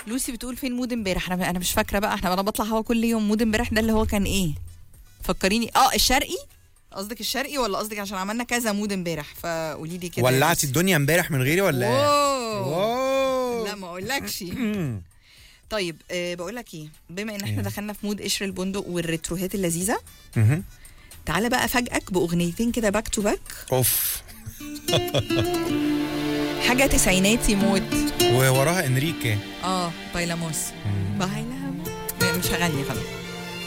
لوسي بتقول فين مود امبارح انا انا مش فاكره بقى احنا انا بطلع هوا كل يوم مود امبارح ده اللي هو كان ايه فكريني اه الشرقي قصدك الشرقي ولا قصدك عشان عملنا كذا مود امبارح فقولي لي كده يا ولعتي لوسي. الدنيا امبارح من غيري ولا ايه؟ واو واو لا ما اقولكش طيب أه بقول لك ايه بما ان احنا إيه؟ دخلنا في مود قشر البندق والريتروهات اللذيذه مهم. تعالى بقى افاجئك باغنيتين كده باك تو باك اوف حاجه تسعيناتي موت ووراها انريكي اه بايلاموس بايلاموس مش هغني خلاص